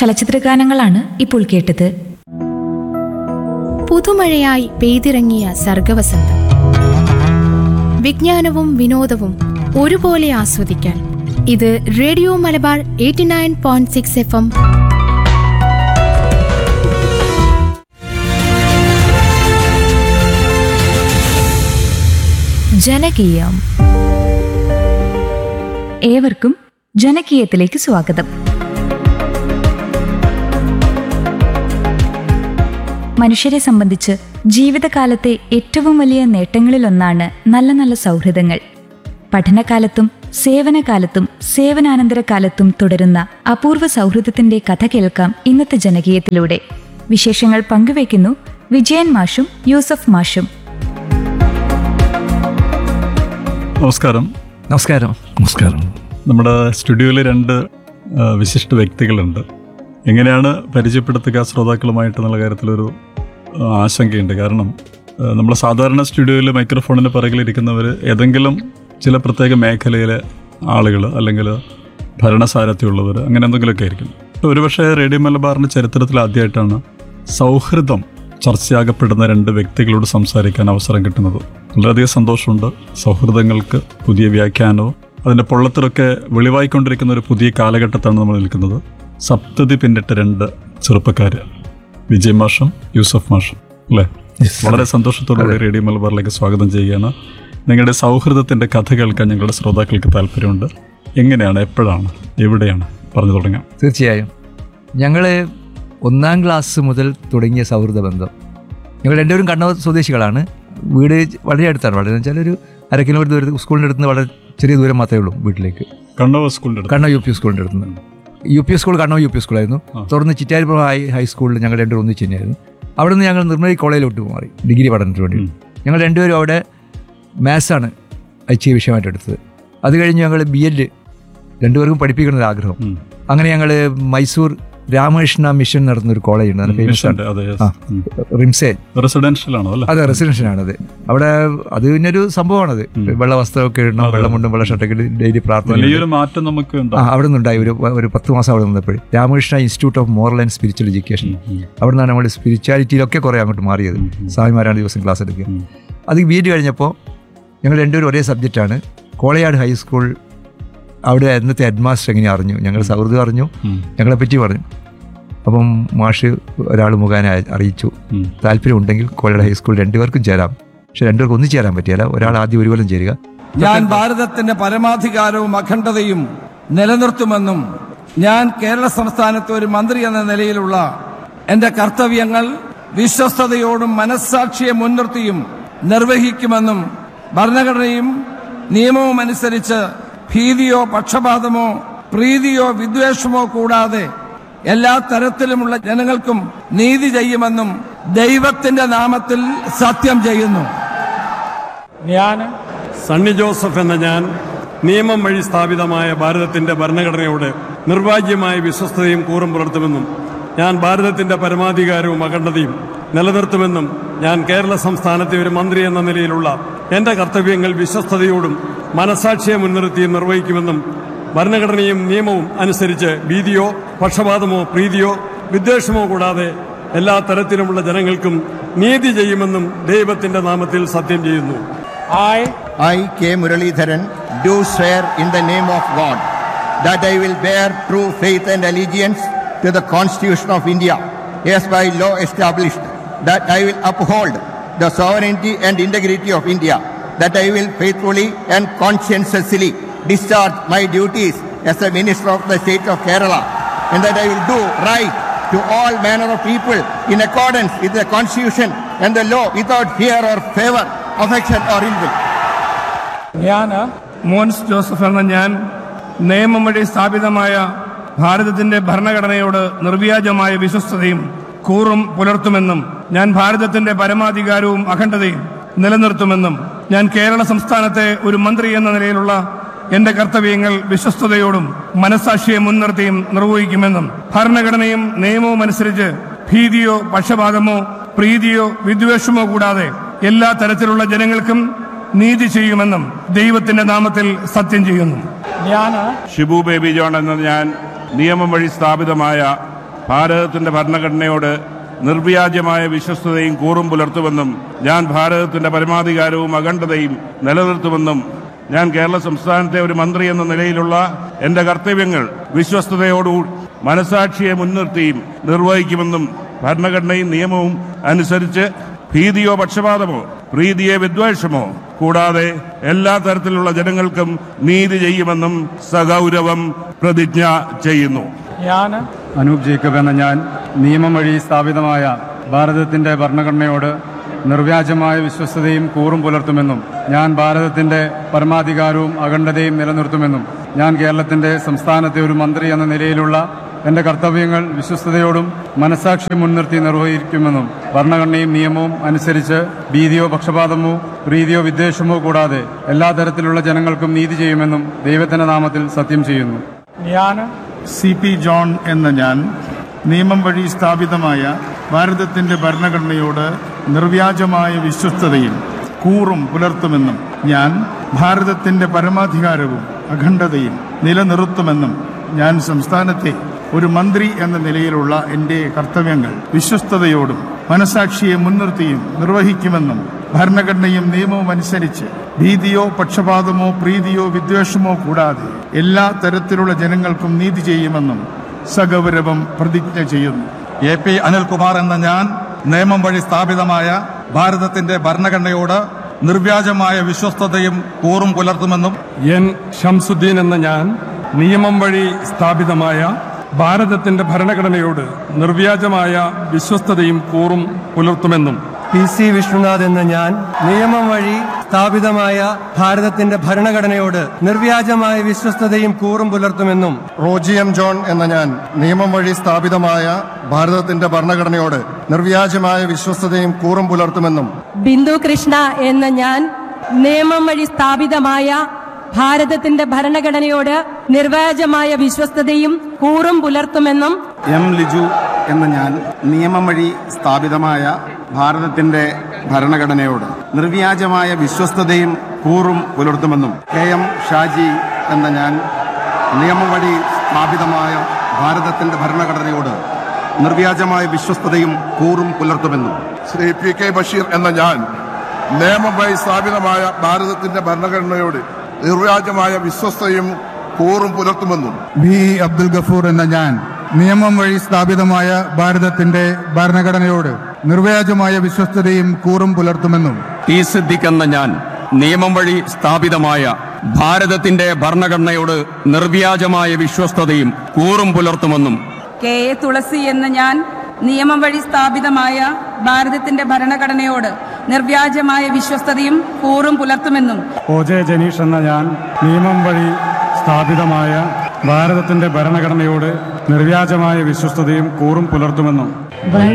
ചലച്ചിത്രഗാനങ്ങളാണ് ഇപ്പോൾ കേട്ടത് പുതുമഴയായി പെയ്തിറങ്ങിയ സർഗവസന്തം വിജ്ഞാനവും വിനോദവും ഒരുപോലെ ആസ്വദിക്കാൻ ഇത് radio Malabar eighty nine point six F M ജനകീയം ഏവർക്കും ജനകീയത്തിലേക്ക് സ്വാഗതം മനുഷ്യരെ സംബന്ധിച്ച് ജീവിതകാലത്തെ ഏറ്റവും വലിയ നേട്ടങ്ങളിലൊന്നാണ് നല്ല നല്ല സൗഹൃദങ്ങൾ പഠനകാലത്തും സേവനകാലത്തും സേവനാനന്തര കാലത്തും തുടരുന്ന അപൂർവ സൗഹൃദത്തിന്റെ കഥ കേൾക്കാം ഇന്നത്തെ ജനകീയത്തിലൂടെ വിശേഷങ്ങൾ പങ്കുവയ്ക്കുന്നു വിജയൻ മാഷും യൂസഫ് മാഷും നമസ്കാരം നമസ്കാരം നമസ്കാരം നമ്മുടെ സ്റ്റുഡിയോയിൽ രണ്ട് ആ, വിശിഷ്ട വ്യക്തികളുണ്ട് എങ്ങനെയാണ് പരിചയപ്പെടുത്തുക ശ്രോതാക്കളുമായിട്ട് എന്നുള്ള കാര്യത്തിലൊരു ആ, ആശങ്കയുണ്ട് കാരണം ആ, നമ്മൾ സാധാരണ സ്റ്റുഡിയോയിൽ മൈക്രോഫോണിന് പിറകിലിരിക്കുന്നവർ ഏതെങ്കിലും ചില പ്രത്യേക മേഖലയിലെ ആളുകൾ അല്ലെങ്കിൽ ഭരണസാരഥ്യമുള്ളവർ അങ്ങനെ എന്തെങ്കിലുമൊക്കെ ആയിരിക്കും ഒരുപക്ഷെ റേഡിയോ മലബാറിൻ്റെ ചരിത്രത്തിൽ ആദ്യമായിട്ടാണ് സൗഹൃദം ചർച്ചയാകപ്പെടുന്ന രണ്ട് വ്യക്തികളോട് സംസാരിക്കാൻ അവസരം കിട്ടുന്നത് വളരെയധികം സന്തോഷമുണ്ട് സൗഹൃദങ്ങൾക്ക് പുതിയ വ്യാഖ്യാനവും അതിൻ്റെ പൊള്ളത്തിലൊക്കെ വെളിവായിക്കൊണ്ടിരിക്കുന്ന ഒരു പുതിയ കാലഘട്ടത്താണ് നമ്മൾ നിൽക്കുന്നത് സപ്തതി പിന്നിട്ട രണ്ട് ചെറുപ്പക്കാർ വിജയ് മാഷും യൂസഫ് മാഷും അല്ലേ വളരെ സന്തോഷത്തോടുകൂടി റേഡിയോ മലബാറിലേക്ക് സ്വാഗതം ചെയ്യുകയാണ് നിങ്ങളുടെ സൗഹൃദത്തിൻ്റെ കഥ കേൾക്കാൻ ഞങ്ങളുടെ ശ്രോതാക്കൾക്ക് താല്പര്യമുണ്ട് എങ്ങനെയാണ് എപ്പോഴാണ് എവിടെയാണ് പറഞ്ഞു തുടങ്ങാം തീർച്ചയായും ഞങ്ങൾ ഒന്നാം ക്ലാസ് മുതൽ തുടങ്ങിയ സൗഹൃദ ബന്ധം ഞങ്ങൾ രണ്ടുപേരും കണ്ണൂർ സ്വദേശികളാണ് വീട് വളരെ അടുത്താണ് വളരെ വെച്ചാൽ ഒരു അര കിലോമീറ്റർ ദൂരത്ത് സ്കൂളിൻ്റെ അടുത്ത് നിന്ന് വളരെ ചെറിയ ദൂരം മാത്രമേ ഉള്ളൂ വീട്ടിലേക്ക് കണ്ണൂർ സ്കൂളിൻ്റെ അടുത്ത് കണ്ണൂർ യു പി സ്കൂളിൻ്റെ അടുത്ത് നിന്ന് U P school Kannur U P സ്കൂളായിരുന്നു തുടർന്ന് ചിറ്റാരിപ്പുറം ഹൈ ഹൈസ്കൂളിൽ ഞങ്ങൾ രണ്ടുപേരും ഒന്നിച്ച് തന്നെയായിരുന്നു അവിടെ നിന്ന് ഞങ്ങൾ നിർമ്മലി കോളേജിലോട്ട് മാറി ഡിഗ്രി പഠനത്തിന് വേണ്ടി ഞങ്ങൾ രണ്ടുപേരും അവിടെ മാത്സാണ് ഐച്ഛിക വിഷയമായിട്ട് എടുത്തത് അത് കഴിഞ്ഞ് ഞങ്ങൾ ബി എഡ് രണ്ടുപേർക്കും പഠിപ്പിക്കണം ഒരു ആഗ്രഹം ഉം. അങ്ങനെ ഞങ്ങൾ മൈസൂർ രാമകൃഷ്ണ മിഷൻ നടത്തുന്ന ഒരു കോളേജ് ഉണ്ട് ഫേമസ് മിഷൻ്റെ, അതെ ആ റിംസേ റെസിഡൻഷ്യൽ ആണോ അല്ലേ അതെ റെസിഡൻഷ്യൽ ആണത് അവിടെ അത് പിന്നെ ഒരു സംഭവമാണത് വെള്ള വസ്ത്രമൊക്കെ ഇടണം വെള്ളമുണ്ടും വെള്ള ഷർട്ടൊക്കെ ഡെയിലി പ്രാർത്ഥന വലിയൊരു മാറ്റം നമുക്ക് ആ ഉണ്ടാവും അവിടെ നിന്നുണ്ടായി ഒരു ഒരു പത്ത് മാസം അവിടെ നിന്നപ്പോൾ Ramakrishna institute of moral and spiritual education അവിടെ നിന്നാണ് നമ്മൾ സ്പിരിച്വാലിറ്റിയിലൊക്കെ കുറേ അങ്ങോട്ട് മാറിയത് സ്വാമിമാരാണ് ദിവസം ക്ലാസ് എടുക്കുക അത് ബി എഡ് കഴിഞ്ഞപ്പോൾ ഞങ്ങൾ രണ്ടുപേരും ഒരേ സബ്ജക്റ്റാണ് കോളയാട് ഹൈസ്കൂൾ അവിടെ അന്നത്തെ ഹെഡ്മാസ്റ്റർ എങ്ങനെ അറിഞ്ഞു ഞങ്ങൾ സൗഹൃദം അറിഞ്ഞു ഞങ്ങളെ പറ്റി പറഞ്ഞു അപ്പം മാഷ് ഒരാൾ മുഖേന അയ- അറിയിച്ചു ഉം. താല്പര്യമുണ്ടെങ്കിൽ കോളയാട് ഹൈസ്കൂൾ രണ്ടുപേർക്കും ചേരാം പക്ഷെ രണ്ടുപേർക്കും ഒന്നും ചേരാൻ പറ്റിയല്ല ഒരാൾ ആദ്യം ഒരു കൊല്ലം ചേരുക ഞാൻ ഭാരതത്തിന്റെ പരമാധികാരവും അഖണ്ഡതയും നിലനിർത്തുമെന്നും ഞാൻ കേരള സംസ്ഥാനത്തെ ഒരു മന്ത്രി എന്ന നിലയിലുള്ള എന്റെ കർത്തവ്യങ്ങൾ വിശ്വസ്തയോടും മനസ്സാക്ഷിയെ മുൻനിർത്തിയും നിർവഹിക്കുമെന്നും ഭരണഘടനയും നിയമവും അനുസരിച്ച് ഭീതിയോ പക്ഷപാതമോ പ്രീതിയോ വിദ്വേഷമോ കൂടാതെ എല്ലാ തരത്തിലുമുള്ള ജനങ്ങൾക്കും നീതി ചെയ്യുമെന്നും ദൈവത്തിന്റെ നാമത്തിൽ സത്യം ചെയ്യുന്നു ഞാൻ സണ്ണി ജോസഫ് എന്ന ഞാൻ നിയമം വഴി സ്ഥാപിതമായ ഭാരതത്തിന്റെ ഭരണഘടനയോട് നിർവാജ്യമായ വിശ്വസ്തയും കൂറും പുലർത്തുമെന്നും ഞാൻ ഭാരതത്തിന്റെ പരമാധികാരവും അഖണ്ഡതയും നിലനിർത്തുമെന്നും ഞാൻ കേരള സംസ്ഥാനത്തെ ഒരു മന്ത്രി എന്ന നിലയിലുള്ള എന്റെ കർത്തവ്യങ്ങൾ വിശ്വസ്തയോടും മനസാക്ഷിയെ മുൻനിർത്തിയും നിർവഹിക്കുമെന്നും ഭരണഘടനയും നിയമവും അനുസരിച്ച് ഭീതിയോ പക്ഷപാതമോ പ്രീതിയോ വിദ്വേഷമോ കൂടാതെ എല്ലാ തരത്തിലുമുള്ള ജനങ്ങൾക്കും നീതി ചെയ്യുമെന്നും ദൈവത്തിന്റെ നാമത്തിൽ സത്യം ചെയ്യുന്നു I, I, K. Muralidharan, do swear in the name of God that I will bear true faith and allegiance to the Constitution of India, as by law established, that I will uphold the sovereignty and integrity of India, that I will faithfully and conscientiously discharge my duties as a minister of the state of Kerala, and that I will do right to all manner of people in accordance with the Constitution and the law without fear or favor, affection or ill will. ഞാൻ Mons Joseph എന്ന ഞാൻ നിയമം വഴി സ്ഥാപിതമായ ഭാരതത്തിന്റെ ഭരണഘടനയോട് നിർവ്യാജമായ വിശ്വസ്തതയും കൂറും പുലർത്തുമെന്നും ഞാൻ ഭാരതത്തിന്റെ പരമാധികാരവും അഖണ്ഡതയും നിലനിർത്തുമെന്നും ഞാൻ കേരള സംസ്ഥാനത്തെ ഒരു മന്ത്രി എന്ന നിലയിലുള്ള എന്റെ കർത്തവ്യങ്ങൾ വിശ്വസ്തയോടും മനസാക്ഷിയെ മുൻനിർത്തിയും നിർവഹിക്കുമെന്നും ഭരണഘടനയും നിയമവും അനുസരിച്ച് ഭീതിയോ പക്ഷപാതമോ പ്രീതിയോ വിദ്വേഷമോ കൂടാതെ എല്ലാ തരത്തിലുള്ള ജനങ്ങൾക്കും നീതി ചെയ്യുമെന്നും ദൈവത്തിന്റെ നാമത്തിൽ സത്യം ചെയ്യുന്നു ഞാൻ ഷിബു ബേബി ജോൺ എന്ന ഞാൻ നിയമം വഴി സ്ഥാപിതമായ ഭാരതത്തിന്റെ ഭരണഘടനയോട് നിർവ്യാജമായ വിശ്വസ്തതയും കൂറും പുലർത്തുമെന്നും ഞാൻ ഭാരതത്തിന്റെ പരമാധികാരവും അഖണ്ഡതയും നിലനിർത്തുമെന്നും ഞാൻ കേരള സംസ്ഥാനത്തെ ഒരു മന്ത്രി എന്ന നിലയിലുള്ള എന്റെ കർത്തവ്യങ്ങൾ വിശ്വസ്തയോടു മനസാക്ഷിയെ മുൻനിർത്തിയും നിർവഹിക്കുമെന്നും ഭരണഘടനയും നിയമവും അനുസരിച്ച് ഭീതിയോ പക്ഷപാതമോ പ്രീതിയെ വിദ്വേഷമോ കൂടാതെ എല്ലാ തരത്തിലുള്ള ജനങ്ങൾക്കും നീതി ചെയ്യുമെന്നും സഗൗരവം പ്രതിജ്ഞ ചെയ്യുന്നു ഞാൻ അനൂപ് ജേക്കബ് എന്ന ഞാൻ നിയമം വഴി സ്ഥാപിതമായ ഭാരതത്തിന്റെ ഭരണഘടനയോട് നിർവ്യാജമായ വിശ്വസ്തതയും കൂറും പുലർത്തുമെന്നും ഞാൻ ഭാരതത്തിന്റെ പരമാധികാരവും അഖണ്ഡതയും നിലനിർത്തുമെന്നും ഞാൻ കേരളത്തിന്റെ സംസ്ഥാനത്തെ ഒരു മന്ത്രി എന്ന നിലയിലുള്ള എന്റെ കർത്തവ്യങ്ങൾ വിശ്വസ്തയോടും മനസാക്ഷി മുൻനിർത്തി നിർവഹിക്കുമെന്നും ഭരണഘടനയും നിയമവും അനുസരിച്ച് ഭീതിയോ പക്ഷപാതമോ പ്രീതിയോ വിദ്വേഷമോ കൂടാതെ എല്ലാ തരത്തിലുള്ള ജനങ്ങൾക്കും നീതി ചെയ്യുമെന്നും ദൈവത്തിന്റെ നാമത്തിൽ സത്യം ചെയ്യുന്നു ഞാൻ സി പി ജോൺ എന്ന ഞാൻ നിയമം വഴി സ്ഥാപിതമായ ഭാരതത്തിന്റെ ഭരണഘടനയോട് നിർവ്യാജമായ വിശ്വസ്തതയും കൂറും പുലർത്തുമെന്നും ഞാൻ ഭാരതത്തിന്റെ പരമാധികാരവും അഖണ്ഡതയും നിലനിർത്തുമെന്നും ഞാൻ സംസ്ഥാനത്തെ ഒരു മന്ത്രി എന്ന നിലയിലുള്ള എന്റെ കർത്തവ്യങ്ങൾ വിശ്വസ്തയോടും മനസാക്ഷിയെ മുൻനിർത്തിയും നിർവഹിക്കുമെന്നും ഭരണഘടനയും നിയമവും അനുസരിച്ച് ഭീതിയോ പക്ഷപാതമോ പ്രീതിയോ വിദ്വേഷമോ കൂടാതെ എല്ലാ തരത്തിലുള്ള ജനങ്ങൾക്കും നീതി ചെയ്യുമെന്നും സഗൗരവം പ്രതിജ്ഞ ചെയ്യുന്നു എ പി അനിൽകുമാർ എന്ന ഞാൻ നിയമം വഴി സ്ഥാപിതമായ ഭാരതത്തിന്റെ ഭരണഘടനയോട് നിർവ്യാജമായ വിശ്വസ്തതയും കൂറും പുലർത്തുമെന്നും എൻ ഷംസുദ്ദീൻ എന്ന ഞാൻ നിയമം വഴി സ്ഥാപിതമായ ഭാരതത്തിന്റെ ഭരണഘടനയോട് നിർവ്യാജമായ വിശ്വസ്തതയും കൂറും പുലർത്തുമെന്നും പി സി വിഷ്ണുനാഥ് എന്ന ഞാൻ നിയമം വഴി സ്ഥാപിതമായ ഭാരതത്തിന്റെ ഭരണഘടനയോട് നിർവ്യാജമായ വിശ്വസ്തതയും കൂറും പുലർത്തുമെന്നും റോജി എം ജോൺ എന്ന ഞാൻ നിയമം വഴി സ്ഥാപിതമായ ഭാരതത്തിന്റെ ഭരണഘടനയോട് നിർവ്യാജമായ വിശ്വസ്തതയും കൂറും പുലർത്തുമെന്നും ബിന്ദു കൃഷ്ണ എന്ന ഞാൻ നിയമം വഴി സ്ഥാപിതമായ ഭാരതത്തിന്റെ ഭരണഘടനയോട് നിർവാജമായ വിശ്വസ്തതയും കൂറും പുലർത്തുമെന്നും എം ലിജു എന്ന ഞാൻ നിയമം വഴി സ്ഥാപിതമായ ഭാരതത്തിന്റെ ഭരണഘടനയോട് നിർവ്യാജമായ വിശ്വസ്തതയും കൂറും പുലർത്തുമെന്നും കെ എം ഷാജി എന്ന ഞാൻ നിയമം വഴി സ്ഥാപിതമായ ഭാരതത്തിന്റെ ഭരണഘടനയോട് നിർവ്യാജമായ വിശ്വസ്തതയും കൂറും പുലർത്തുമെന്നും ശ്രീ പി കെ ബഷീർ എന്ന ഞാൻ നിയമം വഴി സ്ഥാപിതമായ ഭാരതത്തിന്റെ ഭരണഘടനയോട് നിർവ്യാജമായ വിശ്വസ്തയും കൂറും പുലർത്തുമെന്നും ബി അബ്ദുൽ ഗഫൂർ എന്ന ഞാൻ നിയമം വഴി സ്ഥാപിതമായ ഭാരതത്തിന്റെ ഭരണഘടനയോട് നിർവ്യാജമായ വിശ്വസ്തതയും കൂറും പുലർത്തുമെന്നും ടി സിദ്ദിഖ് എന്ന ഞാൻ നിയമം വഴി സ്ഥാപിതമായ ഭാരതത്തിന്റെ ഭരണഘടനയോട് നിർവ്യാജമായ വിശ്വസ്തതയും കൂറും പുലർത്തുമെന്നും കെ എ തുളസി എന്ന ഞാൻ നിയമം വഴി സ്ഥാപിതമായ ഭാരതത്തിന്റെ ഭരണഘടനയോട് നിർവ്യാജമായ വിശ്വസ്തതയും കൂറും പുലർത്തുമെന്നും ഒ ജെ ജനീഷ് എന്ന ഞാൻ നിയമം വഴി സ്ഥാപിതമായ ഭാരതത്തിന്റെ ഭരണഘടനയോട് നിർവ്യാജമായ വിശ്വസ്തതയും കൂറും പുലർത്തുമെന്നും